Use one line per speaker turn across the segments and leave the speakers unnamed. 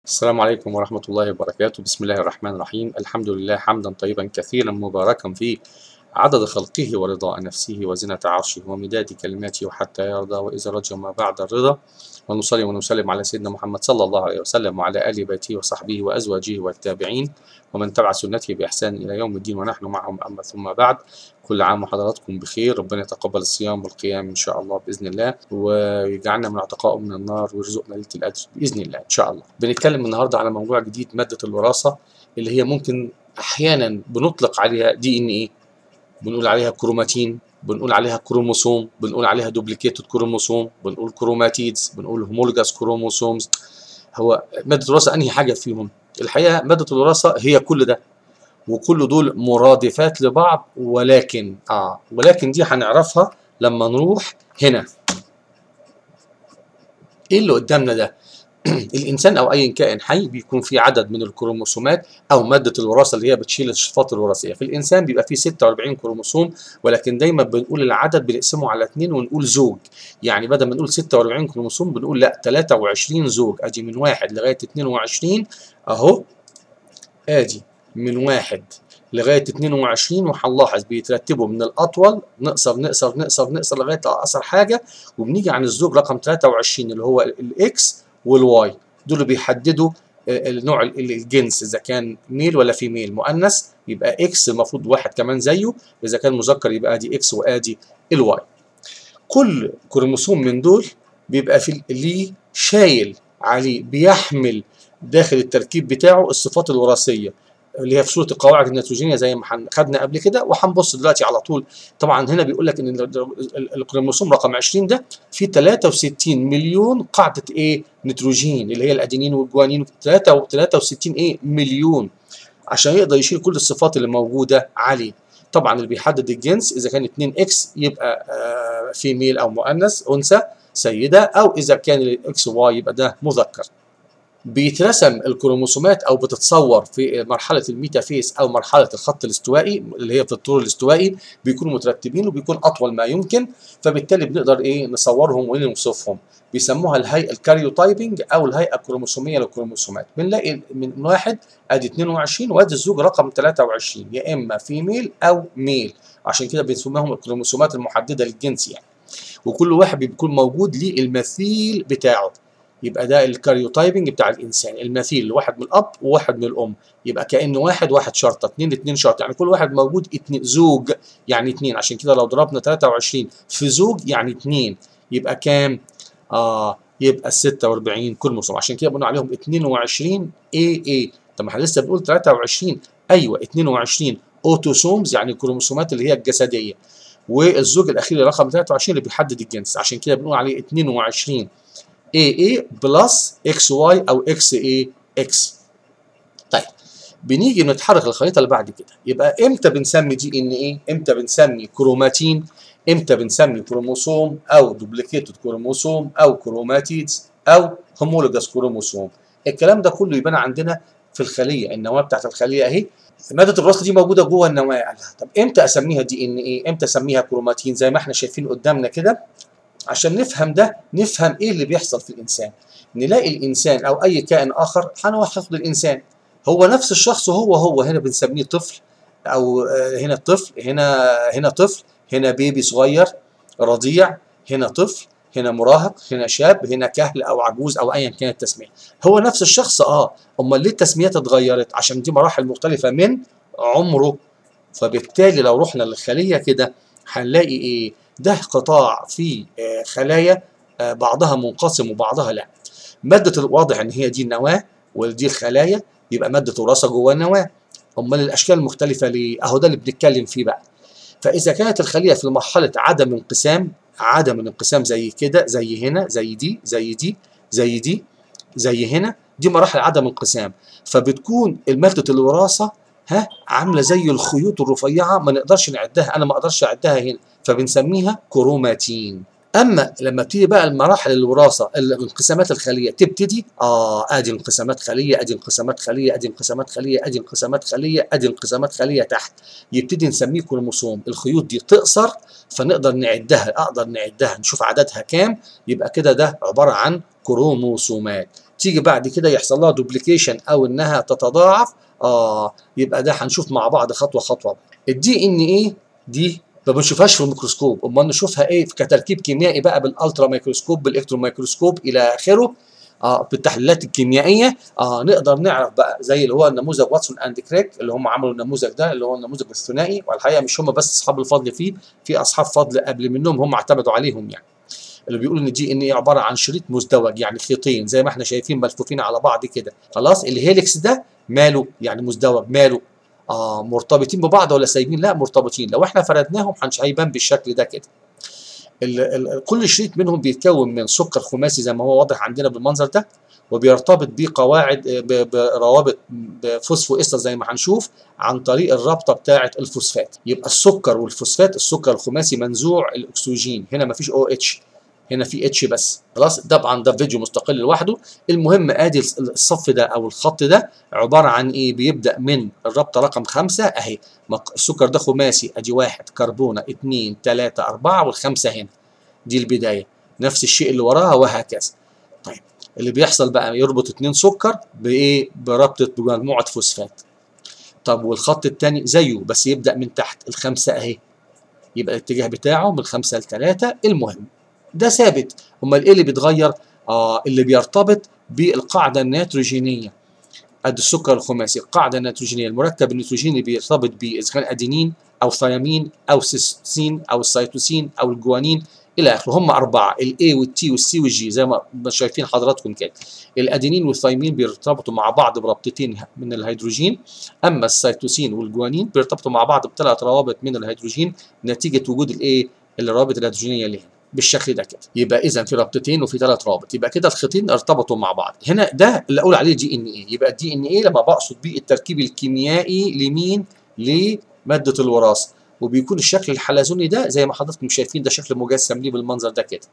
السلام عليكم ورحمة الله وبركاته بسم الله الرحمن الرحيم الحمد لله حمدا طيبا كثيرا مباركا فيه عدد خلقه ورضاء نفسه وزنة عرشه ومداد كلماته وحتى يرضى وإذا رجى ما بعد الرضا ونصلي ونسلم على سيدنا محمد صلى الله عليه وسلم وعلى آل بيته وصحبه وأزواجه والتابعين ومن تبع سنته بإحسان إلى يوم الدين ونحن معهم أما ثم بعد كل عام وحضراتكم بخير ربنا يتقبل الصيام والقيام إن شاء الله بإذن الله ويجعلنا من عتقائه من النار ويرزقنا ليلة القدر بإذن الله إن شاء الله بنتكلم النهاردة على موضوع جديد مادة الوراثة اللي هي ممكن أحيانا بنطلق عليها دي إن إيه بنقول عليها كروماتين بنقول عليها كروموسوم بنقول عليها دوبليكيتد كروموسوم بنقول كروماتيدز بنقول هومولوجاس كروموسومز هو مادة الوراثة أنهي حاجة فيهم الحقيقة مادة الوراثة هي كل ده وكل دول مرادفات لبعض ولكن اه ولكن دي هنعرفها لما نروح هنا ايه اللي قدامنا ده الانسان او اي كائن حي بيكون فيه عدد من الكروموسومات او ماده الوراثه اللي هي بتشيل الصفات الوراثيه في الانسان بيبقى فيه 46 كروموسوم ولكن دايما بنقول العدد بنقسمه على اثنين ونقول زوج يعني بدل ما نقول 46 كروموسوم بنقول لا 23 زوج ادي من واحد لغايه 22 اهو ادي من واحد لغايه 22 وهنلاحظ بيترتبوا من الاطول نقصر نقصر نقصر نقصر لغايه اقصر حاجه وبنيجي عن الزوج رقم 23 اللي هو الاكس والواي دول بيحددوا النوع الجنس اذا كان ميل ولا فيميل مؤنث يبقى اكس المفروض واحد كمان زيه اذا كان مذكر يبقى ادي اكس وادي الواي كل كروموسوم من دول بيبقى في ليه شايل عليه بيحمل داخل التركيب بتاعه الصفات الوراثيه اللي هي في صوره القواعد النيتروجينيه زي ما خدنا قبل كده وهنبص دلوقتي على طول طبعا هنا بيقول لك ان الكروموسوم رقم 20 ده فيه 63 مليون قاعده ايه نيتروجين اللي هي الادينين والجوانين 63 ايه مليون عشان يقدر يشيل كل الصفات اللي موجوده عليه طبعا اللي بيحدد الجنس اذا كان 2 اكس يبقى آه فيميل او مؤنث انثى سيده او اذا كان الاكس واي يبقى ده مذكر بيترسم الكروموسومات او بتتصور في مرحله الميتافيس او مرحله الخط الاستوائي اللي هي في الطول الاستوائي بيكونوا مترتبين وبيكون اطول ما يمكن فبالتالي بنقدر ايه نصورهم ونوصفهم بيسموها الهيئه الكاريوتايبنج او الهيئه الكروموسوميه للكروموسومات بنلاقي من واحد ادي 22 وادي الزوج رقم 23 يا اما فيميل او ميل عشان كده بنسميهم الكروموسومات المحدده للجنس يعني وكل واحد بيكون موجود ليه المثيل بتاعه يبقى ده الكاريوتايبنج بتاع الانسان المثيل لواحد من الاب وواحد من الام يبقى كانه واحد واحد شرطه اثنين اثنين شرطه يعني كل واحد موجود اتنين زوج يعني اثنين عشان كده لو ضربنا 23 في زوج يعني اثنين يبقى كام؟ اه يبقى ال 46 كروموسوم عشان كده بنقول عليهم 22 اي اي طب ما احنا لسه بنقول 23 ايوه 22 اوتوسومز يعني الكروموسومات اللي هي الجسديه والزوج الاخير رقم 23 اللي بيحدد الجنس عشان كده بنقول عليه 22 AA بلس XY أو XA X طيب بنيجي نتحرك الخريطة اللي بعد كده يبقى إمتى بنسمي دي إن إيه؟ إمتى بنسمي كروماتين؟ إمتى بنسمي كروموسوم أو دوبليكيتد كروموسوم أو كروماتيدز أو هومولوجاس كروموسوم الكلام ده كله يبان عندنا في الخلية النواة بتاعت الخلية أهي مادة الوراثة دي موجودة جوه النواة طب إمتى أسميها دي إن إيه؟ إمتى أسميها كروماتين زي ما إحنا شايفين قدامنا كده عشان نفهم ده نفهم ايه اللي بيحصل في الانسان نلاقي الانسان او اي كائن اخر هناخد الانسان هو نفس الشخص هو هو هنا بنسميه طفل او هنا طفل هنا هنا طفل هنا بيبي صغير رضيع هنا طفل هنا مراهق هنا شاب هنا كهل او عجوز او ايا كانت التسميه هو نفس الشخص اه امال ليه التسميات اتغيرت عشان دي مراحل مختلفه من عمره فبالتالي لو رحنا للخليه كده هنلاقي ايه ده قطاع فيه خلايا بعضها منقسم وبعضها لا مادة الواضح ان هي دي النواة ودي الخلايا يبقى مادة وراثة جوه النواة امال الاشكال المختلفة ليه اهو ده اللي بنتكلم فيه بقى فاذا كانت الخلية في مرحلة عدم انقسام عدم الانقسام زي كده زي هنا زي دي زي دي زي دي زي هنا دي مراحل عدم انقسام فبتكون مادة الوراثة ها عامله زي الخيوط الرفيعه ما نقدرش نعدها انا ما اقدرش اعدها هنا فبنسميها كروماتين اما لما بتيجي بقى المراحل الوراثه الانقسامات الخليه تبتدي اه ادي انقسامات خليه ادي انقسامات خليه ادي انقسامات خليه ادي انقسامات خليه ادي انقسامات خليه تحت يبتدي نسميه كروموسوم الخيوط دي تقصر فنقدر نعدها اقدر نعدها نشوف عددها كام يبقى كده ده عباره عن كروموسومات تيجي بعد كده يحصل لها دوبليكيشن او انها تتضاعف اه يبقى ده هنشوف مع بعض خطوه خطوه الدي ان ايه دي ما بنشوفهاش في الميكروسكوب امال نشوفها ايه كتركيب كيميائي بقى بالالترا ميكروسكوب بالالكترون ميكروسكوب الى اخره اه بالتحليلات الكيميائيه اه نقدر نعرف بقى زي اللي هو النموذج واتسون اند كريك اللي هم عملوا النموذج ده اللي هو النموذج الثنائي والحقيقه مش هم بس اصحاب الفضل فيه في اصحاب فضل قبل منهم هم اعتمدوا عليهم يعني اللي بيقول ان دي ان ايه عباره عن شريط مزدوج يعني خيطين زي ما احنا شايفين ملفوفين على بعض كده خلاص الهيليكس ده ماله يعني مزدوج ماله اه مرتبطين ببعض ولا سايبين لا مرتبطين لو احنا فردناهم هيبان بالشكل ده كده ال ال كل شريط منهم بيتكون من سكر خماسي زي ما هو واضح عندنا بالمنظر ده وبيرتبط بقواعد بروابط بفوسفو استر زي ما هنشوف عن طريق الرابطه بتاعه الفوسفات يبقى السكر والفوسفات السكر الخماسي منزوع الاكسجين هنا مفيش او اتش هنا في اتش بس خلاص طبعا ده فيديو مستقل لوحده المهم ادي الصف ده او الخط ده عباره عن ايه بيبدا من الرابطه رقم خمسة اهي السكر ده خماسي ادي واحد كربونه اثنين ثلاثة أربعة والخمسة هنا دي البدايه نفس الشيء اللي وراها وهكذا طيب اللي بيحصل بقى يربط اتنين سكر بايه بربطه بمجموعه فوسفات طب والخط الثاني زيه بس يبدا من تحت الخمسه اهي يبقى الاتجاه بتاعه من خمسة لثلاثة المهم ده ثابت امال ايه اللي بيتغير اه اللي بيرتبط بالقاعده النيتروجينيه قد السكر الخماسي القاعده النيتروجينيه المركب النيتروجيني اللي بيرتبط بيه اذا كان ادينين او ثيامين او سيستين او السيتوسين او الجوانين الى اخره هم اربعه الاي والتي والسي والجي زي ما شايفين حضراتكم كده الادينين والثيامين بيرتبطوا مع بعض بربطتين من الهيدروجين اما السيتوسين والجوانين بيرتبطوا مع بعض بثلاث روابط من الهيدروجين نتيجه وجود الايه الروابط الهيدروجينيه اللي هنا بالشكل ده كده يبقى اذا في رابطتين وفي ثلاث روابط يبقى كده الخيطين ارتبطوا مع بعض هنا ده اللي اقول عليه دي ان ايه يبقى الدي ان ايه لما بقصد بيه التركيب الكيميائي لمين لماده الوراثه وبيكون الشكل الحلزوني ده زي ما حضراتكم شايفين ده شكل مجسم ليه بالمنظر ده كده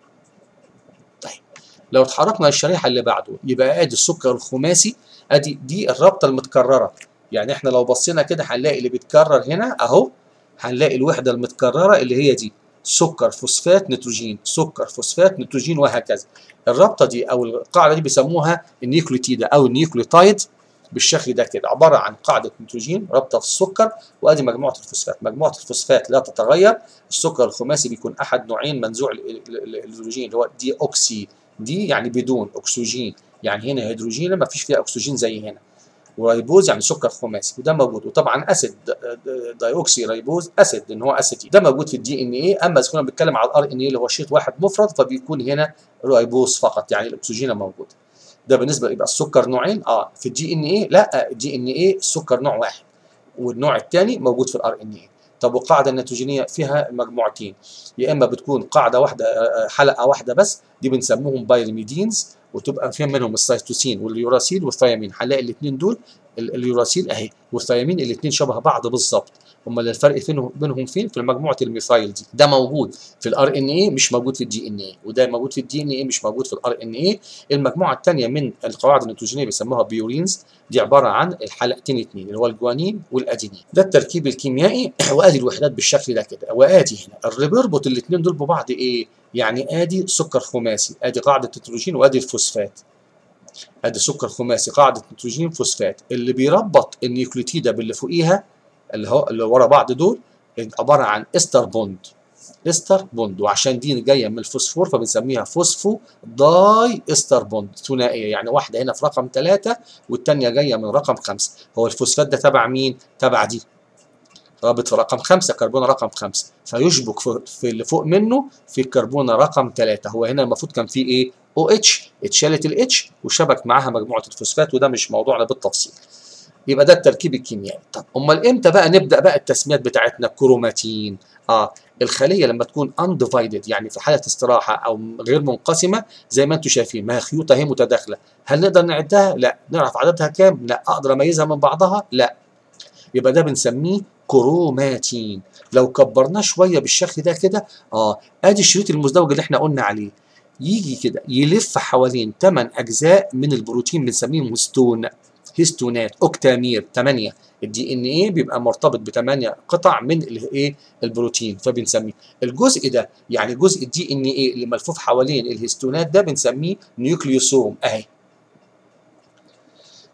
طيب لو اتحركنا للشريحه اللي بعده يبقى ادي السكر الخماسي ادي دي الرابطه المتكرره يعني احنا لو بصينا كده هنلاقي اللي بيتكرر هنا اهو هنلاقي الوحده المتكرره اللي هي دي سكر فوسفات نيتروجين سكر فوسفات نيتروجين وهكذا الرابطه دي او القاعده دي بيسموها النيوكليتيدا او النيوكليوتايد بالشكل ده كده عباره عن قاعده نيتروجين رابطه في السكر وادي مجموعه الفوسفات مجموعه الفوسفات لا تتغير السكر الخماسي بيكون احد نوعين منزوع الهيدروجين اللي هو دي اوكسي دي يعني بدون اكسجين يعني هنا هيدروجين ما فيش فيها اكسجين زي هنا ورايبوز يعني سكر خماسي وده موجود وطبعا اسيد دايوكسي رايبوز اسيد ان هو اسيتي ده موجود في الدي ان ايه اما اذا كنا بنتكلم على الار ان ايه اللي هو شريط واحد مفرد فبيكون هنا رايبوز فقط يعني الاكسجين موجود ده بالنسبه يبقى السكر نوعين اه في الدي ان ايه لا الدي ان ايه السكر نوع واحد والنوع الثاني موجود في الار ان ايه طب والقاعده النيتروجينيه فيها مجموعتين يا اما بتكون قاعده واحده حلقه واحده بس دي بنسموهم بايرميدينز وتبقى فيها منهم السيتوسين واليوراسيل والثيامين هنلاقي الاثنين دول اليوراسيل اهي والثيامين الاثنين شبه بعض بالظبط امال الفرق فين بينهم فين في مجموعه الميثايل دي ده موجود في الار ان اي مش موجود في الدي ان اي وده موجود في الدي ان اي مش موجود في الار ان اي المجموعه الثانيه من القواعد النيتروجينيه بيسموها بيورينز دي عباره عن الحلقتين اثنين اللي هو الجوانين والادينين ده التركيب الكيميائي وادي الوحدات بالشكل ده كده وادي هنا اللي بيربط الاثنين دول ببعض ايه يعني ادي سكر خماسي ادي قاعده نيتروجين وادي الفوسفات ادي سكر خماسي قاعده نيتروجين فوسفات اللي بيربط النيوكليتيدا باللي فوقيها اللي هو اللي ورا بعض دول عباره عن استر بوند استر بوند وعشان دي جايه من الفوسفور فبنسميها فوسفو داي استر بوند ثنائيه يعني واحده هنا في رقم ثلاثه والثانيه جايه من رقم خمسه هو الفوسفات ده تبع مين؟ تبع دي رابط في رقم خمسة كربون رقم خمسة فيشبك في اللي فوق منه في الكربون رقم ثلاثة هو هنا المفروض كان فيه ايه؟ او اتش اتشالت الاتش وشبك معاها مجموعة الفوسفات وده مش موضوعنا بالتفصيل يبقى ده التركيب الكيميائي طب امال امتى بقى نبدا بقى التسميات بتاعتنا كروماتين اه الخليه لما تكون undivided يعني في حاله استراحه او غير منقسمه زي ما انتم شايفين ما هي خيوط اهي متداخله هل نقدر نعدها لا نعرف عددها كام لا اقدر اميزها من بعضها لا يبقى ده بنسميه كروماتين لو كبرناه شويه بالشكل ده كده اه ادي الشريط المزدوج اللي احنا قلنا عليه يجي كده يلف حوالين 8 اجزاء من البروتين بنسميهم هستون هيستونات اوكتامير 8 الدي ان ايه بيبقى مرتبط ب 8 قطع من الايه البروتين فبنسميه الجزء ده يعني جزء الدي ان ايه اللي ملفوف حوالين الهيستونات ده بنسميه نيوكليوسوم اهي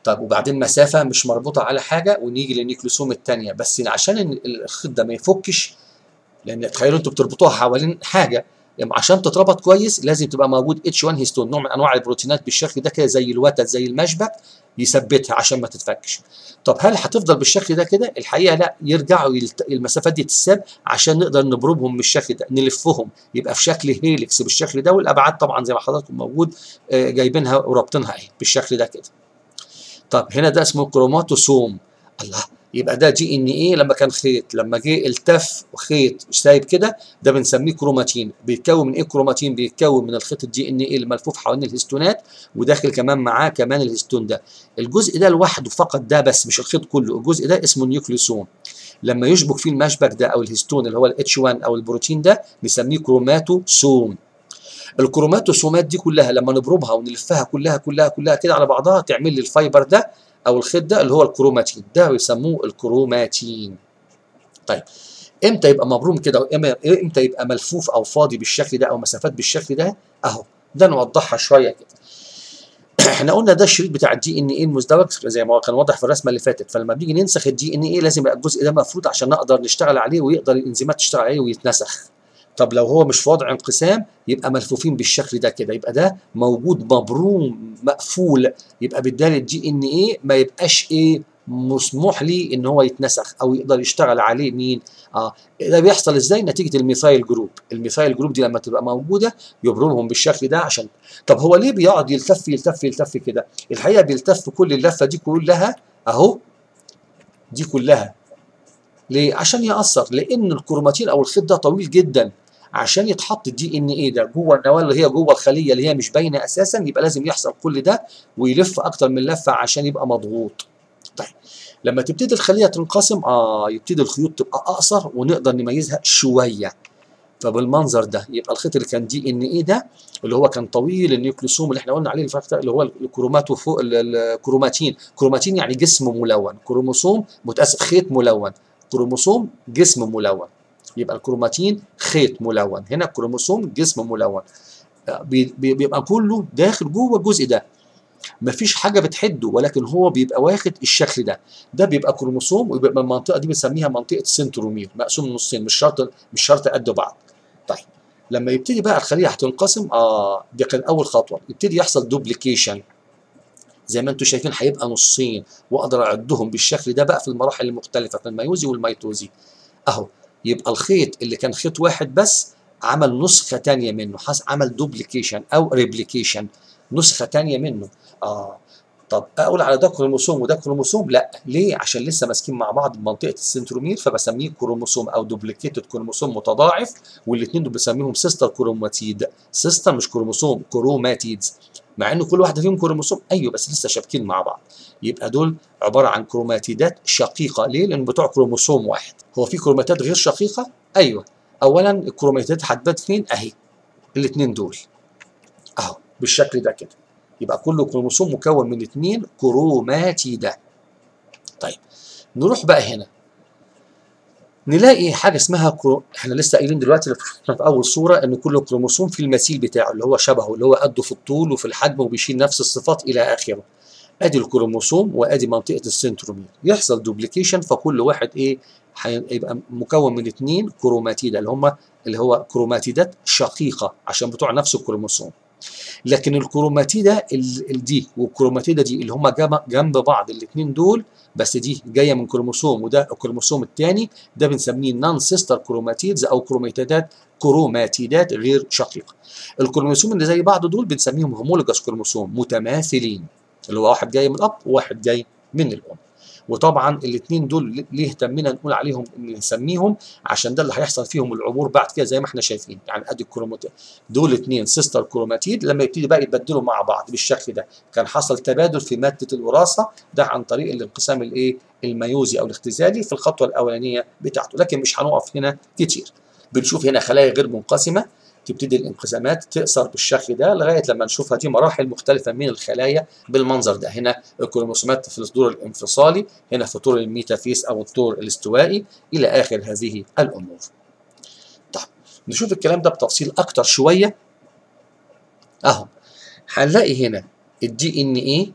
طب وبعدين مسافه مش مربوطه على حاجه ونيجي للنيوكليوسوم الثانيه بس عشان ال- الخيط ده ما يفكش لان تخيلوا انتوا بتربطوها حوالين حاجه يعني عشان تتربط كويس لازم تبقى موجود اتش 1 هيستون نوع من انواع البروتينات بالشكل ده كده زي الوتد زي المشبك يثبتها عشان ما تتفكش طب هل هتفضل بالشكل ده كده الحقيقه لا يرجعوا يلت... المسافات دي تتساب عشان نقدر نبرمهم بالشكل ده نلفهم يبقى في شكل هيليكس بالشكل ده والابعاد طبعا زي ما حضراتكم موجود آه، جايبينها ورابطينها اهي بالشكل ده كده طب هنا ده اسمه كروماتوسوم الله يبقى ده دي ان ايه لما كان خيط لما جه التف خيط سايب كده ده بنسميه كروماتين بيتكون من ايه كروماتين بيتكون من الخيط الدي ان ايه اللي ملفوف حوالين الهستونات وداخل كمان معاه كمان الهستون ده الجزء ده لوحده فقط ده بس مش الخيط كله الجزء ده اسمه نيوكليوسوم لما يشبك فيه المشبك ده او الهستون اللي هو الاتش 1 او البروتين ده نسميه كروماتوسوم الكروماتوسومات دي كلها لما نبرمها ونلفها كلها كلها كلها كده على بعضها تعمل لي الفايبر ده او الخيط ده اللي هو الكروماتين ده بيسموه الكروماتين طيب امتى يبقى مبروم كده وإما- امتى يبقى ملفوف او فاضي بالشكل ده او مسافات بالشكل ده اهو ده نوضحها شويه كده احنا قلنا ده الشريط بتاع الدي ان ايه المزدوج زي ما هو كان واضح في الرسمه اللي فاتت فلما بنيجي ننسخ الدي ان ايه لازم يبقى الجزء ده مفروض عشان نقدر نشتغل عليه ويقدر الانزيمات تشتغل عليه ويتنسخ طب لو هو مش في وضع انقسام يبقى ملفوفين بالشكل ده كده يبقى ده موجود مبروم مقفول يبقى بالتالي الدي ان ايه ما يبقاش ايه مسموح ليه ان هو يتنسخ او يقدر يشتغل عليه مين اه ده بيحصل ازاي نتيجه الميثايل جروب الميثايل جروب دي لما تبقى موجوده يبرمهم بالشكل ده عشان طب هو ليه بيقعد يلتف يلتف يلتف كده الحقيقه بيلتف كل اللفه دي كلها اهو دي كلها ليه عشان ياثر لان الكروماتين او الخيط ده طويل جدا عشان يتحط الدي ان ايه ده جوه النواه اللي هي جوه الخليه اللي هي مش باينه اساسا يبقى لازم يحصل كل ده ويلف اكتر من لفه عشان يبقى مضغوط طيب لما تبتدي الخليه تنقسم اه يبتدي الخيوط تبقى اقصر ونقدر نميزها شويه فبالمنظر ده يبقى الخيط اللي كان دي ان ايه ده اللي هو كان طويل النيوكليوسوم اللي احنا قلنا عليه الفرق ده اللي هو الكروماتو فوق ال- ال- الكروماتين كروماتين يعني جسم ملون كروموسوم متاسف خيط ملون كروموسوم جسم ملون يبقى الكروماتين خيط ملون هنا الكروموسوم جسم ملون آه، بي- بي- بيبقى كله داخل جوه الجزء ده مفيش حاجه بتحده ولكن هو بيبقى واخد الشكل ده ده بيبقى كروموسوم ويبقى المنطقه دي بنسميها منطقه سنترومير مقسوم نصين مش شرط مش شرط قد بعض طيب لما يبتدي بقى الخليه هتنقسم اه دي كان اول خطوه يبتدي يحصل دوبليكيشن زي ما انتم شايفين هيبقى نصين واقدر اعدهم بالشكل ده بقى في المراحل المختلفه في الميوزي والميتوزي اهو يبقى الخيط اللي كان خيط واحد بس عمل نسخه تانية منه حس عمل دوبليكيشن او ريبليكيشن نسخه تانية منه اه طب اقول على ده كروموسوم وده كروموسوم لا ليه عشان لسه ماسكين مع بعض بمنطقه السنترومير فبسميه كروموسوم او دوبليكيتد كروموسوم متضاعف والاثنين دول بسميهم سيستر كروماتيد سيستر مش كروموسوم كروماتيدز مع ان كل واحده فيهم كروموسوم ايوه بس لسه شابكين مع بعض يبقى دول عباره عن كروماتيدات شقيقه ليه لان بتوع كروموسوم واحد هو في كروماتات غير شقيقه ايوه اولا الكروماتيدات هتبات فين اهي الاثنين دول اهو بالشكل ده كده يبقى كل كروموسوم مكون من اثنين كروماتيدا طيب نروح بقى هنا نلاقي حاجه اسمها كرو... احنا لسه قايلين دلوقتي في اول صوره ان كل كروموسوم في المثيل بتاعه اللي هو شبهه اللي هو قده في الطول وفي الحجم وبيشيل نفس الصفات الى اخره ادي الكروموسوم وادي منطقه السنترومير يحصل دوبليكيشن فكل واحد ايه هيبقى مكون من اثنين كروماتيدا اللي هم اللي هو كروماتيدات شقيقه عشان بتوع نفس الكروموسوم لكن الكروماتيدا ال- ال- دي والكروماتيدا دي اللي هم جنب بعض الاثنين دول بس دي جايه من كروموسوم وده الكروموسوم الثاني ده بنسميه نون سيستر كروماتيدز او كروماتيدات كروماتيدات غير شقيقه الكروموسوم اللي زي بعض دول بنسميهم هومولوجاس كروموسوم متماثلين اللي هو واحد جاي من الاب وواحد جاي من الام وطبعا الاثنين دول ليه اهتمينا نقول عليهم ان نسميهم عشان ده اللي هيحصل فيهم العبور بعد كده زي ما احنا شايفين يعني ادي الكروماتيد دول اثنين سيستر كروماتيد لما يبتدي بقى يتبدلوا مع بعض بالشكل ده كان حصل تبادل في ماده الوراثه ده عن طريق الانقسام الايه الميوزي او الاختزالي في الخطوه الاولانيه بتاعته لكن مش هنقف هنا كتير بنشوف هنا خلايا غير منقسمه تبتدي الانقسامات تقصر بالشكل ده لغايه لما نشوفها دي مراحل مختلفه من الخلايا بالمنظر ده هنا الكروموسومات في الطور الانفصالي هنا في طور الميتافيس او الطور الاستوائي الى اخر هذه الامور طب نشوف الكلام ده بتفصيل اكتر شويه اهو هنلاقي هنا الدي ان ايه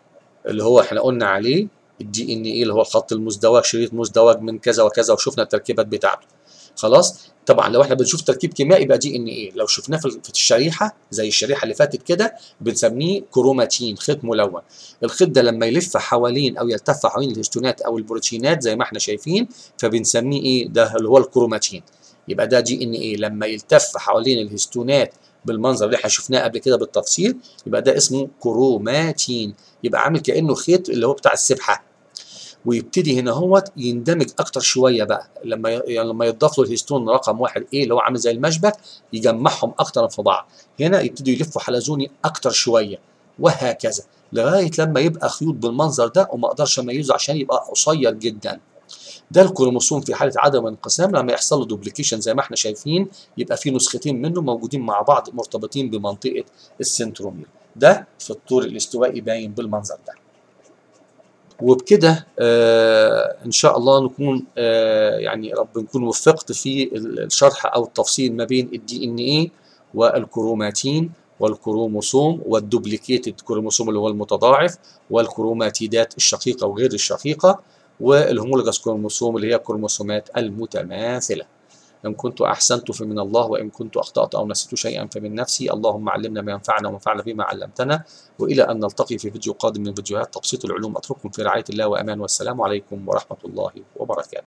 اللي هو احنا قلنا عليه الدي ان ايه اللي هو الخط المزدوج شريط مزدوج من كذا وكذا وشفنا التركيبات بتاعته خلاص طبعا لو احنا بنشوف تركيب كيميائي يبقى دي ان ايه لو شفناه في في الشريحه زي الشريحه اللي فاتت كده بنسميه كروماتين خيط ملون الخيط ده لما يلف حوالين او يلتف حوالين الهستونات او البروتينات زي ما احنا شايفين فبنسميه ايه ده اللي هو الكروماتين يبقى ده دي ان ايه لما يلتف حوالين الهستونات بالمنظر اللي احنا شفناه قبل كده بالتفصيل يبقى ده اسمه كروماتين يبقى عامل كانه خيط اللي هو بتاع السبحه ويبتدي هنا هو يندمج اكتر شويه بقى لما يعني لما يضاف له الهيستون رقم واحد ايه اللي هو عامل زي المشبك يجمعهم اكتر في بعض هنا يبتدوا يلفوا حلزوني اكتر شويه وهكذا لغايه لما يبقى خيوط بالمنظر ده وما اقدرش اميزه عشان يبقى قصير جدا ده الكروموسوم في حاله عدم انقسام لما يحصل له دوبليكيشن زي ما احنا شايفين يبقى في نسختين منه موجودين مع بعض مرتبطين بمنطقه السنترومير ده في الطور الاستوائي باين بالمنظر ده وبكده آه ان شاء الله نكون آه يعني رب نكون وفقت في الشرح او التفصيل ما بين الدي ان ايه والكروماتين والكروموسوم والدوبليكيتد كروموسوم اللي هو المتضاعف والكروماتيدات الشقيقه وغير الشقيقه والهومولوجاس كروموسوم اللي هي الكروموسومات المتماثله إن كنت أحسنت فمن الله وإن كنت أخطأت أو نسيت شيئا فمن نفسي اللهم علمنا ما ينفعنا وانفعنا بما علمتنا وإلى أن نلتقي في فيديو قادم من فيديوهات تبسيط العلوم أترككم في رعاية الله وأمان والسلام عليكم ورحمة الله وبركاته